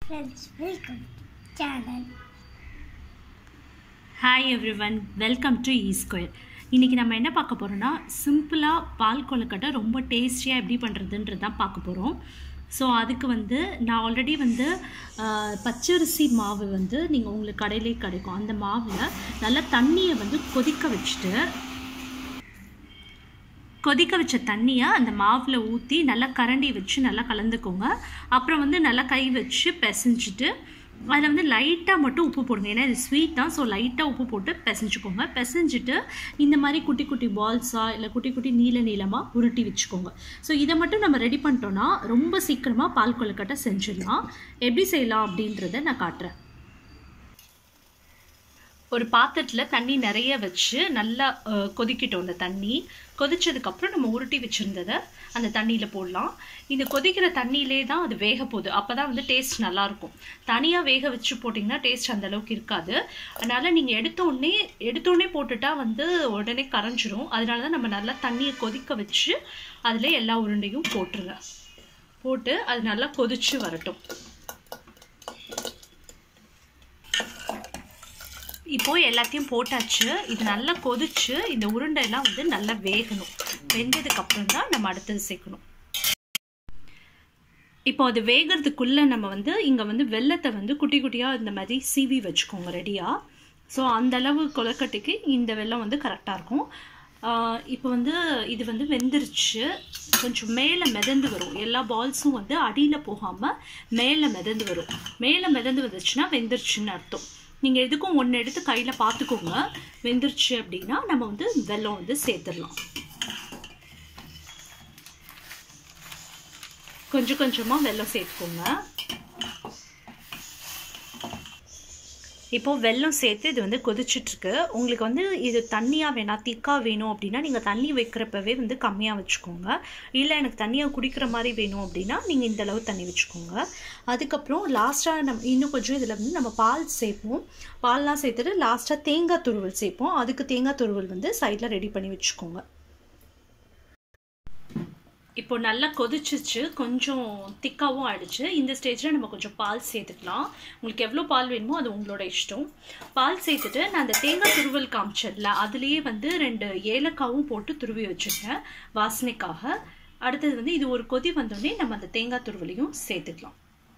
friends, welcome to channel. Hi everyone welcome to E square இன்றைக்கி நம்ம என்ன பார்க்க போகிறோம்னா சிம்பிளாக பால் கொழுக்கட்டை ரொம்ப டேஸ்டியாக எப்படி பண்ணுறதுன்றது தான் பார்க்க போகிறோம் ஸோ அதுக்கு வந்து நான் ஆல்ரெடி வந்து ஆஹ், பச்சரிசி மாவு வந்து நீங்கள் உங்களுக்கு கடையிலே கிடைக்கும் அந்த மாவில் நல்லா தண்ணியை வந்து கொதிக்க வச்சுட்டு கொதிக்க வச்ச தண்ணியை அந்த மாவில் ஊற்றி நல்லா கரண்டி வச்சு நல்லா கலந்துக்கோங்க அப்புறம் வந்து நல்லா கை வச்சு பிசைஞ்சிட்டு அதில் வந்து லைட்டாக மட்டும் உப்பு போடுங்க ஏன்னா இது ஸ்வீட் தான் ஸோ லைட்டாக உப்பு போட்டு பிசைஞ்சுக்கோங்க பிசைஞ்சிட்டு இந்த மாதிரி குட்டி குட்டி பால்ஸாக இல்லை குட்டி குட்டி நீல நீளமாக உருட்டி வச்சுக்கோங்க ஸோ இதை மட்டும் நம்ம ரெடி பண்ணிட்டோன்னா ரொம்ப சீக்கிரமாக பால் கொழுக்கட்டை செஞ்சிடலாம் எப்படி செய்யலாம் அப்படின்றத நான் காட்டுறேன் ஒரு பாத்திரத்தில் தண்ணி நிறைய வச்சு நல்லா அஹ், கொதிக்கட்டும் அந்த தண்ணி கொதிச்சதுக்கப்புறம் நம்ம உருட்டி வச்சுருந்ததை அந்த தண்ணியில் போடலாம் இந்த கொதிக்கிற தண்ணியிலே தான் அது வேக போகுது அப்போ தான் வந்து டேஸ்ட் நல்லாயிருக்கும் தனியாக வேக வச்சு போட்டிங்கன்னா டேஸ்ட் அந்த அளவுக்கு இருக்காது அதனால் நீங்கள் எடுத்த உடனே எடுத்த உடனே போட்டுட்டா வந்து உடனே கரைஞ்சிரும் அதனால தான் நம்ம நல்லா தண்ணியை கொதிக்க வச்சு அதில் எல்லா உருண்டையும் போட்டுருங்க போட்டு அது நல்லா கொதிச்சு வரட்டும் இப்போ எல்லாத்தையும் போட்டாச்சு இது நல்லா கொதிச்சு இந்த உருண்டையெல்லாம் வந்து நல்லா வேகணும் வெந்ததுக்கு அப்புறம் தான் நம்ம அடுத்தது சேர்க்கணும் இப்போ அது வேகிறதுக்குள்ளே நம்ம வந்து இங்கே வந்து வெள்ளத்தை வந்து குட்டி குட்டியாக இந்த மாதிரி சீவி வச்சுக்கோங்க ரெடியாக ஸோ அந்த அளவு கொலக்கட்டைக்கு இந்த வெல்லம் வந்து கரெக்டாக இருக்கும் ஆஹ் இப்போ வந்து இது வந்து வெந்துருச்சு கொஞ்சம் மேலே மிதந்து வரும் எல்லா பால்ஸும் வந்து அடியில் போகாமல் மேலே மிதந்து வரும் மேலே மிதந்து வந்துச்சுன்னா வெந்துருச்சுன்னு அர்த்தம் நீங்கள் எதுக்கும் ஒன்று எடுத்து கையில் பார்த்துக்கோங்க வெந்துருச்சு அப்படின்னா நம்ம வந்து வெல்லம் வந்து சேர்த்துடலாம் கொஞ்சம் கொஞ்சமாக வெல்லம் சேர்த்துக்கோங்க இப்போது வெல்லம் சேர்த்து இது வந்து கொதிச்சிட்ருக்கு உங்களுக்கு வந்து இது தண்ணியாக வேணாம் திக்காக வேணும் அப்படின்னா நீங்கள் தண்ணி வைக்கிறப்பவே வந்து கம்மியாக வச்சுக்கோங்க இல்லை எனக்கு தண்ணியாக குடிக்கிற மாதிரி வேணும் அப்படின்னா நீங்கள் இந்த அளவு தண்ணி வச்சுக்கோங்க அதுக்கப்புறம் லாஸ்ட்டாக நம்ம இன்னும் கொஞ்சம் இதில் வந்து நம்ம பால் சேர்ப்போம் பால்லாம் சேர்த்துட்டு லாஸ்ட்டாக தேங்காய் துருவல் சேர்ப்போம் அதுக்கு தேங்காய் துருவல் வந்து சைடில் ரெடி பண்ணி வச்சுக்கோங்க இப்போ நல்லா கொதிச்சிச்சு கொஞ்சம் திக்காவும் ஆயிடுச்சு இந்த ஸ்டேஜில் நம்ம கொஞ்சம் பால் சேர்த்துக்கலாம் உங்களுக்கு எவ்வளோ பால் வேணுமோ அது உங்களோட இஷ்டம் பால் சேர்த்துட்டு நான் அந்த தேங்காய் துருவல் காமிச்சதில்ல அதுலேயே வந்து ரெண்டு ஏலக்காவும் போட்டு துருவி வச்சுருக்கேன் வாசனைக்காக அடுத்தது வந்து இது ஒரு கொதி வந்தோடனே நம்ம அந்த தேங்காய் துருவலையும் சேர்த்துக்கலாம்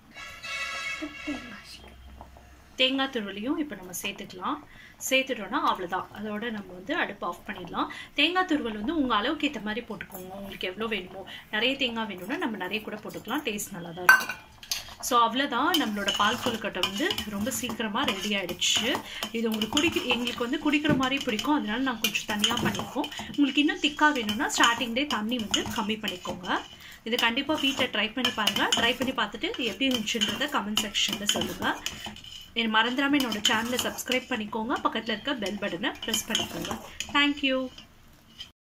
தேங்காய் துருவலையும் இப்போ நம்ம சேர்த்துக்கலாம் சேர்த்துட்டோம்னா அவ்வளோதான் அதோட நம்ம வந்து அடுப்பு ஆஃப் பண்ணிடலாம் தேங்காய் துருவல் வந்து உங்கள் அளவுக்கு ஏற்ற மாதிரி போட்டுக்கோங்க உங்களுக்கு எவ்வளோ வேணுமோ நிறைய தேங்காய் வேணும்னா நம்ம நிறைய கூட போட்டுக்கலாம் டேஸ்ட் நல்லா தான் இருக்கும் ஸோ அவ்வளோதான் நம்மளோட பால் கொழுக்கட்டை வந்து ரொம்ப சீக்கிரமாக ரெடி ஆயிடுச்சு இது உங்களுக்கு குடிக்க எங்களுக்கு வந்து குடிக்கிற மாதிரி பிடிக்கும் அதனால நான் கொஞ்சம் தனியாக பண்ணியிருக்கோம் உங்களுக்கு இன்னும் திக்காக வேணும்னா ஸ்டார்டிங்லேயே தண்ணி வந்து கம்மி பண்ணிக்கோங்க இது கண்டிப்பாக வீட்டில் ட்ரை பண்ணி பாருங்கள் ட்ரை பண்ணி பார்த்துட்டு இது எப்படி இருந்துச்சுன்றதை கமெண்ட் செக்ஷனில் சொல்லுங்கள் என் மறந்துடாமல் என்னோட சேனலை சப்ஸ்கிரைப் பண்ணிக்கோங்க பக்கத்தில் இருக்க பெல் பட்டனை ப்ரெஸ் பண்ணிக்கோங்க தேங்க்யூ